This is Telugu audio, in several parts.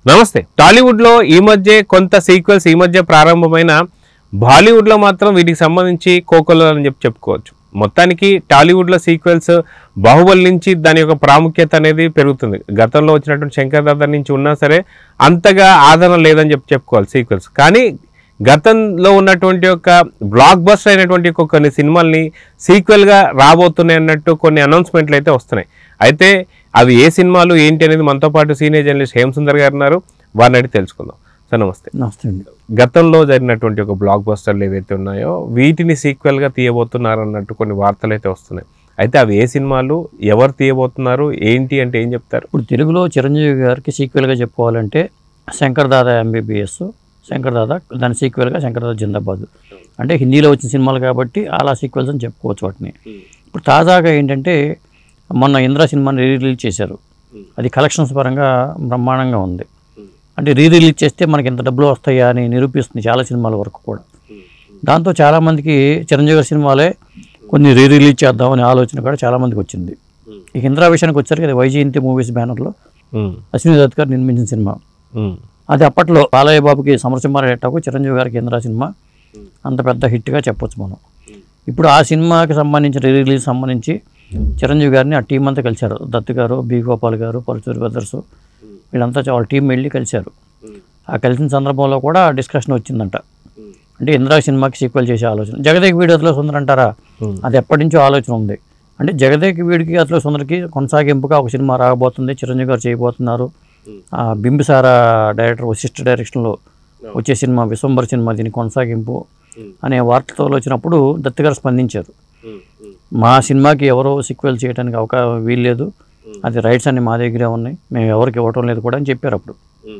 నమస్తే టాలీవుడ్ లో ఈ మధ్య కొంత సీక్వెల్స్ ఈ మధ్య ప్రారంభమైన బాలీవుడ్ లో మాత్రం వీటికి సంబంధించి కోకొల్ల అని చెప్పి చెప్పుకోవచ్చు మొత్తానికి టాలీవుడ్ లో సీక్వెల్స్ బాహుబలి నుంచి దాని యొక్క ప్రాముఖ్యత అనేది పెరుగుతుంది గతంలో వచ్చినటువంటి శంకర్ దాదా నుంచి ఉన్నా సరే అంతగా ఆదరణ లేదని చెప్పి చెప్పుకోవాలి సీక్వెల్స్ కానీ గతంలో ఉన్నటువంటి ఒక బ్లాక్ బస్టర్ అయినటువంటి ఒక కొన్ని సినిమాల్ని సీక్వెల్గా రాబోతున్నాయి అన్నట్టు కొన్ని అనౌన్స్మెంట్లు అయితే వస్తున్నాయి అయితే అవి ఏ సినిమాలు ఏంటి అనేది మనతో పాటు సీనియర్ జర్నలిస్ట్ హేమ్ సుందర్ గారు ఉన్నారు వారిని అడిగి తెలుసుకుందాం సార్ నమస్తే నమస్తే అండి గతంలో జరిగినటువంటి ఒక బ్లాక్ బస్టర్లు ఏవైతే ఉన్నాయో వీటిని సీక్వెల్గా తీయబోతున్నారు అన్నట్టు కొన్ని వార్తలు అయితే వస్తున్నాయి అయితే అవి ఏ సినిమాలు ఎవరు తీయబోతున్నారు ఏంటి అంటే ఏం చెప్తారు ఇప్పుడు తెలుగులో చిరంజీవి గారికి సీక్వెల్గా చెప్పుకోవాలంటే శంకర్ దాదా ఎంబీబీఎస్ శంకర్ దాదా దాని సీక్వెల్గా శంకర్ దాదా జిందాబాద్ అంటే హిందీలో వచ్చిన సినిమాలు కాబట్టి అలా సీక్వెల్స్ అని చెప్పుకోవచ్చు వాటిని ఇప్పుడు తాజాగా ఏంటంటే మొన్న ఇంద్ర సినిమాని రీ రిలీజ్ చేశారు అది కలెక్షన్స్ పరంగా బ్రహ్మాండంగా ఉంది అంటే రీ రిలీజ్ చేస్తే మనకి ఎంత డబ్బులు వస్తాయా అని నిరూపిస్తుంది చాలా సినిమాల వరకు కూడా దాంతో చాలామందికి చిరంజీవి గారి సినిమాలే కొన్ని రీ రిలీజ్ చేద్దామనే ఆలోచన కూడా చాలామందికి వచ్చింది ఈ ఇంద్రా విషయానికి వచ్చేసరికి అది వైజయంతి మూవీస్ బ్యానర్లో ఉమ్, అశ్విని దత్ గారు నిర్మించిన సినిమా ఉమ్, అది అప్పట్లో బాలయ్య బాబుకి సమరసింహారెడ్డకు చిరంజీవి గారికి ఇంద్రా సినిమా అంత పెద్ద హిట్గా చెప్పొచ్చు మనం ఇప్పుడు ఆ సినిమాకి సంబంధించిన రీ రిలీజ్ సంబంధించి చిరంజీవి గారిని ఆ టీం అంతా కలిశారు దత్ గారు బి గోపాల్ గారు పరచూరి బ్రదర్స్ వీళ్ళంతా చా- వాళ్ళ టీం వెళ్ళి కలిశారు ఆ కలిసిన సందర్భంలో కూడా డిస్కషన్ వచ్చిందంట అంటే ఇంద్రా సినిమాకి సీక్వెల్ చేసే ఆలోచన జగదేక్ వీడి అతలో సుందర్ అంటారా ఉమ్, అది ఎప్పటి నుంచో ఆలోచన ఉంది అంటే జగదేక్ వీడికి అతలో సుందరికి కొనసాగింపుగా ఒక సినిమా రాబోతుంది చిరంజీవి గారు చేయబోతున్నారు ఆ బింబిసార డైరెక్టర్ వశిష్ఠ డైరెక్షన్లో వచ్చే సినిమా విశ్వంబర్ సినిమా దీని కొనసాగింపు అనే వార్తతో వచ్చినప్పుడు దత్ గారు స్పందించారు మా సినిమాకి ఎవరో సీక్వెల్ చేయడానికి అవకాశం వీల్లేదు అది రైట్స్ అన్ని మా దగ్గరే ఉన్నాయి మేము ఎవరికి ఇవ్వటం లేదు కూడా అని చెప్పారు అప్పుడు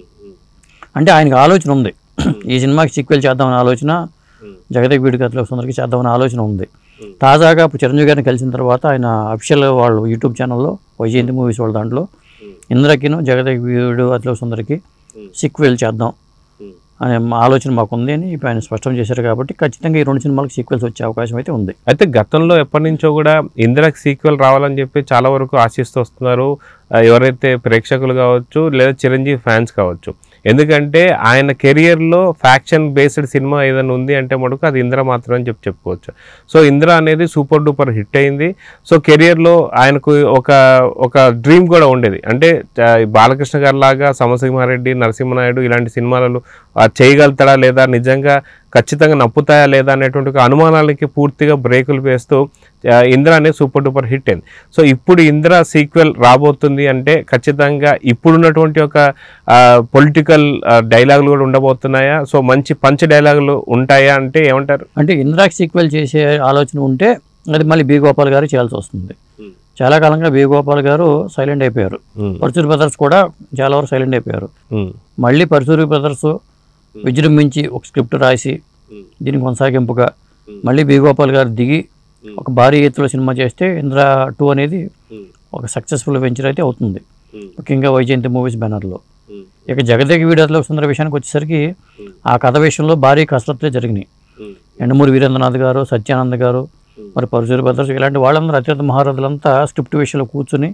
అంటే ఆయనకి ఆలోచన ఉంది ఈ సినిమాకి సీక్వెల్ చేద్దామనే ఆలోచన జగదేక్ వీడి కథలో సుందరికి చేద్దామనే ఆలోచన ఉంది తాజాగా ఇప్పుడు చిరంజీవి గారిని కలిసిన తర్వాత ఆయన అఫిషియల్ వాళ్ళు యూట్యూబ్ ఛానల్లో వైజయంతి మూవీస్ వాళ్ళ దాంట్లో ఇంద్రకిను జగదేక్ వీడు అతలో సుందరికి సీక్వెల్ చేద్దాం అనే మా ఆలోచన మాకు ఉంది అని ఇప్పుడు ఆయన స్పష్టం చేశారు కాబట్టి ఖచ్చితంగా ఈ రెండు సినిమాలకు సీక్వెల్స్ వచ్చే అవకాశం అయితే ఉంది అయితే గతంలో ఎప్పటి నుంచో కూడా ఇందిరాకి సీక్వెల్ రావాలని చెప్పి చాలా వరకు ఆశిస్తూ వస్తున్నారు ఆ, ఎవరైతే ప్రేక్షకులు కావచ్చు లేదా చిరంజీవి ఫ్యాన్స్ కావచ్చు ఎందుకంటే ఆయన కెరియర్లో ఫ్యాక్షన్ బేస్డ్ సినిమా ఏదైనా ఉంది అంటే మటుకు అది ఇందిర మాత్రమే అని చెప్పి చెప్పుకోవచ్చు సో ఇందిర అనేది సూపర్ డూపర్ హిట్ అయింది సో కెరియర్లో ఆయనకు ఒక ఒక డ్రీమ్ కూడా ఉండేది అంటే ఆ, బాలకృష్ణ గారి లాగా సమసింహారెడ్డి నరసింహనాయుడు ఇలాంటి సినిమాలను ఆ, చేయగలుగుతాడా లేదా నిజంగా ఖచ్చితంగా నప్పుతాయా లేదా అనేటువంటి ఒక అనుమానాలకి పూర్తిగా బ్రేకులు వేస్తూ ఆ, ఇంద్ర అనేది సూపర్ డూపర్ హిట్ అయింది సో ఇప్పుడు ఇంద్ర సీక్వెల్ రాబోతుంది అంటే ఖచ్చితంగా ఇప్పుడున్నటువంటి ఒక పొలిటికల్ డైలాగులు కూడా ఉండబోతున్నాయా సో మంచి పంచ్ డైలాగులు ఉంటాయా అంటే ఏమంటారు అంటే ఇంద్రాకి సీక్వెల్ చేసే ఆలోచన ఉంటే అది మళ్ళీ బి గోపాల్ గారు చేయాల్సి వస్తుంది చాలా కాలంగా బి గోపాల్ గారు సైలెంట్ అయిపోయారు ఉమ్, పరచూరి బ్రదర్స్ కూడా చాలా వరకు సైలెంట్ అయిపోయారు ఉమ్, మళ్ళీ పరచూరి బ్రదర్స్ విజృంభించి ఒక స్క్రిప్ట్ రాసి దీని కొనసాగింపుగా మళ్ళీ బి గోపాల్ గారు దిగి ఒక భారీ ఎత్తులో సినిమా చేస్తే ఇంద్ర టూ అనేది ఒక సక్సెస్ఫుల్ వెంచర్ అయితే అవుతుంది ముఖ్యంగా వైజయంతి మూవీస్ బ్యానర్లో ఇక జగదేక్ వీడియోలో సుందర విషయానికి వచ్చేసరికి ఆ కథ విషయంలో భారీ కసరత్తులే జరిగినాయి ఎండమూరి వీరేంద్రనాథ్ గారు సత్యానంద్ గారు మరి పరచూరి బ్రదర్స్ ఇలాంటి వాళ్ళందరూ అత్యంత మహారథులంతా స్క్రిప్ట్ విషయంలో కూర్చుని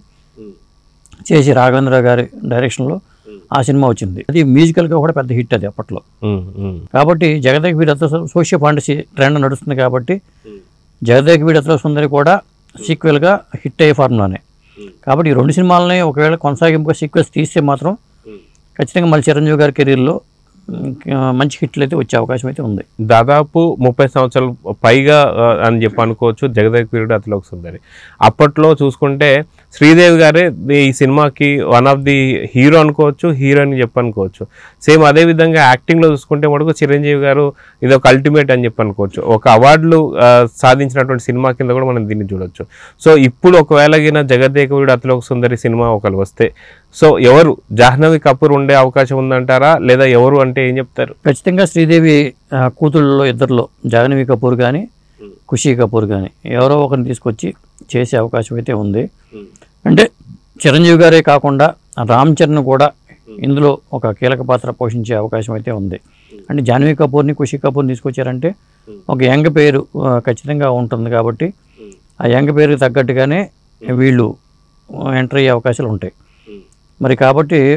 చేసి రాఘవేంద్ర గారి డైరెక్షన్లో ఆ సినిమా వచ్చింది అది మ్యూజికల్గా కూడా పెద్ద హిట్ అది అప్పట్లో ఉమ్, ఉమ్, కాబట్టి జగదేక్ వీడతో సోషియో ఫాంటసీ ట్రెండ్ నడుస్తుంది కాబట్టి జగదేక్ వీడతో సుందరి కూడా సీక్వెల్గా హిట్ అయ్యే ఫార్ములానే కాబట్టి ఈ రెండు సినిమాలని ఒకవేళ కొనసాగింపుగా సీక్వెల్స్ తీస్తే మాత్రం ఖచ్చితంగా మళ్ళీ చిరంజీవి గారి కెరీర్లో ఇంకా మంచి హిట్లు అయితే వచ్చే అవకాశం అయితే ఉంది దాదాపు ముప్పై సంవత్సరాలు పైగా ఆ, అని చెప్పి అనుకోవచ్చు జగదేక్ వీరుడు అతిలోక సుందరి అప్పట్లో చూసుకుంటే శ్రీదేవి గారే ఈ సినిమాకి వన్ ఆఫ్ ది హీరో అనుకోవచ్చు హీరో అని చెప్పి అనుకోవచ్చు సేమ్ అదే విధంగా యాక్టింగ్లో చూసుకుంటే మటుకు చిరంజీవి గారు ఇది ఒక అల్టిమేట్ అని చెప్పి అనుకోవచ్చు ఒక అవార్డులు ఆ, సాధించినటువంటి సినిమా కింద కూడా మనం దీన్ని చూడొచ్చు సో ఇప్పుడు ఒకవేళ గిన జగదేక వీరుడు అతిలోక సుందరి సినిమా ఒకరు వస్తే సో ఎవరు జాహ్నవి కపూర్ ఉండే అవకాశం ఉందంటారా లేదా ఎవరు అంటే ఏం చెప్తారు ఖచ్చితంగా శ్రీదేవి ఆ, కూతుళ్ళలో ఇద్దరిలో జాహ్నవి కపూర్ కానీ ఖుషీ కపూర్ కానీ ఎవరో ఒకరిని తీసుకొచ్చి చేసే అవకాశం అయితే ఉంది అంటే చిరంజీవి గారే కాకుండా రామ్ చరణ్ కూడా ఇందులో ఒక కీలక పాత్ర పోషించే అవకాశం అయితే ఉంది అంటే జాహ్నవి కపూర్ని ఖుషీ కపూర్ని తీసుకొచ్చారంటే ఒక యంగ్ పేరు ఆ, ఖచ్చితంగా ఉంటుంది కాబట్టి ఆ యంగ్ పేరుకి తగ్గట్టుగానే వీళ్ళు ఎంటర్ అయ్యే అవకాశాలు ఉంటాయి మరి కాబట్టి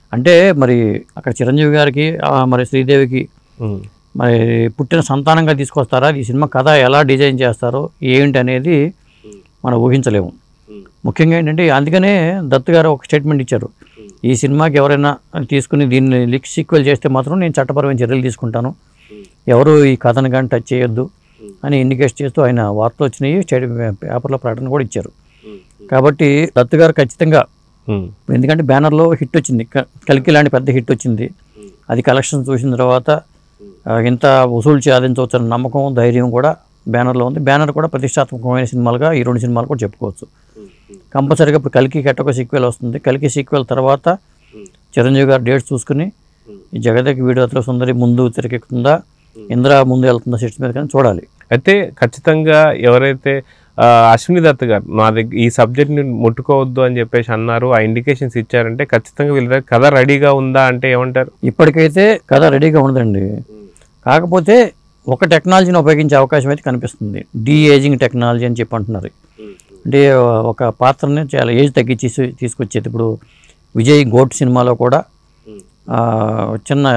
అంటే మరి అక్కడ చిరంజీవి గారికి ఆ, మరి శ్రీదేవికి ఉమ్, మరి పుట్టిన సంతానంగా తీసుకొస్తారా ఈ సినిమా కథ ఎలా డిజైన్ చేస్తారో ఏంటి అనేది మనం ఊహించలేము ముఖ్యంగా ఏంటంటే అందుకనే దత్ గారు ఒక స్టేట్మెంట్ ఇచ్చారు ఈ సినిమాకి ఎవరైనా తీసుకుని దీన్ని లిక్ సీక్వెల్ చేస్తే మాత్రం నేను చట్టపరమైన చర్యలు తీసుకుంటాను ఎవరు ఈ కథను కానీ టచ్ చేయొద్దు అని ఇండికేట్ చేస్తూ ఆయన వార్తలు వచ్చినాయి స్టేట్ పేపర్లో ప్రకటన కూడా ఇచ్చారు కాబట్టి దత్ గారు ఖచ్చితంగా ఉమ్, ఎందుకంటే బ్యానర్లో హిట్ వచ్చింది క- కల్కి లాంటి పెద్ద హిట్ వచ్చింది అది కలెక్షన్ చూసిన తర్వాత ఆ, ఇంత వసూలు సాధించవచ్చు అన్న నమ్మకం ధైర్యం కూడా బ్యానర్లో ఉంది బ్యానర్ కూడా ప్రతిష్టాత్మకమైన సినిమాలుగా ఈ రెండు సినిమాలు కూడా చెప్పుకోవచ్చు కంపల్సరీగా ఇప్పుడు కలికి కట్టొక సీక్వెల్ వస్తుంది కలికి సీక్వెల్ తర్వాత చిరంజీవి గారు డేట్స్ చూసుకుని ఈ జగదేక వీడియోతో సుందరి ముందు తెరకెక్కుతుందా ఇంద్ర ముందు వెళ్తుందా సెట్స్ మీద కానీ చూడాలి అయితే ఖచ్చితంగా ఎవరైతే ఆ, అశ్విని దత్ గారు నా దగ్గర ఈ సబ్జెక్ట్ని ముట్టుకోవద్దు అని చెప్పేసి అన్నారు ఆ ఇండికేషన్స్ ఇచ్చారంటే ఖచ్చితంగా వీళ్ళ దగ్గర కథ రెడీగా ఉందా అంటే ఏమంటారు ఇప్పటికైతే కథ రెడీగా ఉండదండి కాకపోతే ఒక టెక్నాలజీని ఉపయోగించే అవకాశం అయితే కనిపిస్తుంది డీ ఏజింగ్ టెక్నాలజీ అని చెప్పి అంటున్నారు అంటే ఒక పాత్రని చాలా ఏజ్ తగ్గించి తీసుకొచ్చేది ఇప్పుడు విజయ్ గోట్ సినిమాలో కూడా ఆ, చిన్న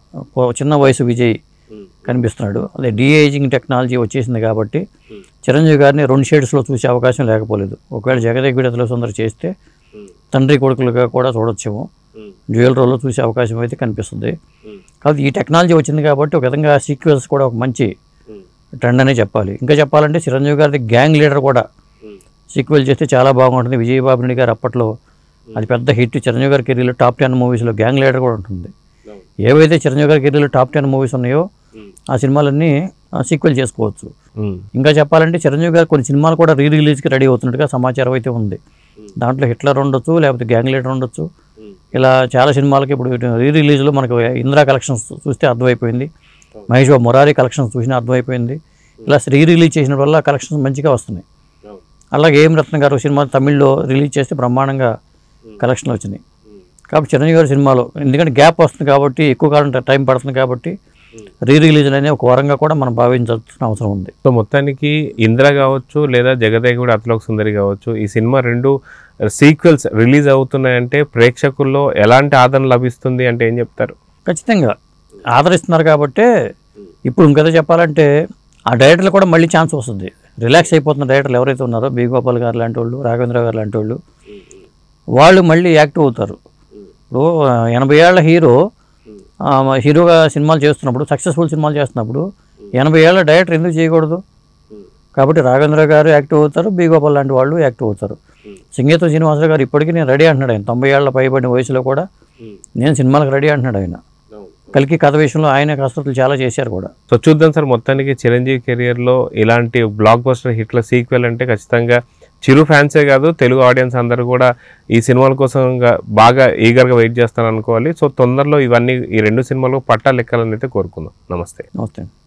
చిన్న వయసు విజయ్ కనిపిస్తున్నాడు అదే డీ ఏజింగ్ టెక్నాలజీ వచ్చేసింది కాబట్టి చిరంజీవి గారిని రెండు షేడ్స్లో చూసే అవకాశం లేకపోలేదు ఒకవేళ జగదేక్ విడతలో సుందర చేస్తే తండ్రి కొడుకులుగా కూడా చూడొచ్చేమో డ్యూయల్ రోల్లో చూసే అవకాశం అయితే కనిపిస్తుంది కాబట్టి ఈ టెక్నాలజీ వచ్చింది కాబట్టి ఒక విధంగా సీక్వెల్స్ కూడా ఒక మంచి ట్రెండ్ అనే చెప్పాలి ఇంకా చెప్పాలంటే చిరంజీవి గారిది గ్యాంగ్ లీడర్ కూడా సీక్వెల్ చేస్తే చాలా బాగుంటుంది విజయబాబు రెడ్డి గారు అప్పట్లో అది పెద్ద హిట్ చిరంజీవి గారి కెరీర్లో టాప్ టెన్ మూవీస్లో గ్యాంగ్ లీడర్ కూడా ఉంటుంది ఏవైతే చిరంజీవి గారి కెరీర్లో టాప్ టెన్ మూవీస్ ఉన్నాయో ఆ సినిమాలన్నీ సీక్వెల్ చేసుకోవచ్చు ఉమ్, ఇంకా చెప్పాలంటే చిరంజీవి గారు కొన్ని సినిమాలు కూడా రీ రిలీజ్కి రెడీ అవుతున్నట్టుగా సమాచారం అయితే ఉంది దాంట్లో హిట్లర్ ఉండొచ్చు లేకపోతే గ్యాంగ్ లీడర్ ఉండొచ్చు ఇలా చాలా సినిమాలకి ఇప్పుడు రీ రిలీజ్లో మనకు ఇందిరా కలెక్షన్స్ చూస్తే అర్థమైపోయింది మహేష్ బాబు మురారి కలెక్షన్స్ చూసినా అర్థమైపోయింది ఇలా రీ రిలీజ్ చేసిన వల్ల కలెక్షన్స్ మంచిగా వస్తున్నాయి అలాగే ఏం రత్న గారు సినిమా తమిళ్లో రిలీజ్ చేస్తే బ్రహ్మాండంగా కలెక్షన్లు వచ్చినాయి కాబట్టి చిరంజీవి గారి సినిమాలో ఎందుకంటే గ్యాప్ వస్తుంది కాబట్టి ఎక్కువ కాలం టైం పడుతుంది కాబట్టి రీ రిలీజ్ అనే ఒక వరంగా కూడా మనం భావించాల్సిన అవసరం ఉంది సో మొత్తానికి ఇంద్ర కావచ్చు లేదా జగదేగుడు అతలోక సుందరి కావచ్చు ఈ సినిమా రెండు సీక్వెల్స్ రిలీజ్ అవుతున్నాయంటే ప్రేక్షకుల్లో ఎలాంటి ఆదరణ లభిస్తుంది అంటే ఏం చెప్తారు ఖచ్చితంగా ఆదరిస్తున్నారు కాబట్టి ఇప్పుడు ఇంకదో చెప్పాలంటే ఆ డైరెక్టర్లు కూడా మళ్ళీ ఛాన్స్ వస్తుంది రిలాక్స్ అయిపోతున్న డైరెక్టర్లు ఎవరైతే ఉన్నారో బి గోపాల్ గారు లాంటి వాళ్ళు రాఘవేంద్ర గారు లాంటి వాళ్ళు వాళ్ళు మళ్ళీ యాక్టివ్ అవుతారు ఇప్పుడు ఆ, ఎనభై ఏళ్ల హీరో ఆ, హీరోగా సినిమాలు చేస్తున్నప్పుడు సక్సెస్ఫుల్ సినిమాలు చేస్తున్నప్పుడు ఎనభై ఏళ్ల డైరెక్టర్ ఎందుకు చేయకూడదు కాబట్టి రాఘవేంద్ర గారు యాక్టివ్ అవుతారు బి గోపాల్ లాంటి వాళ్ళు యాక్టివ్ అవుతారు సింగేతో శ్రీనివాసరావు గారు ఇప్పటికీ నేను రెడీ అంటున్నాడు ఆయన తొంభై ఏళ్ల పైబడిన వయసులో కూడా నేను సినిమాలకు రెడీ అంటున్నాడు ఆయన కలికి కథ విషయంలో ఆయన కసరత్తులు చాలా చేశారు కూడా సో చూద్దాం సార్ మొత్తానికి చిరంజీవి కెరియర్లో ఇలాంటి బ్లాక్ బస్టర్ హిట్ల సీక్వెల్ అంటే ఖచ్చితంగా చిరు ఫ్యాన్సే కాదు తెలుగు ఆడియన్స్ అందరూ కూడా ఈ సినిమాల కోసం గా- బాగా ఈగర్గా వెయిట్ చేస్తారని అనుకోవాలి సో తొందరలో ఇవన్నీ ఈ రెండు సినిమాలు పట్టాలు ఎక్కాలని అయితే కోరుకుందాం నమస్తే నమస్తే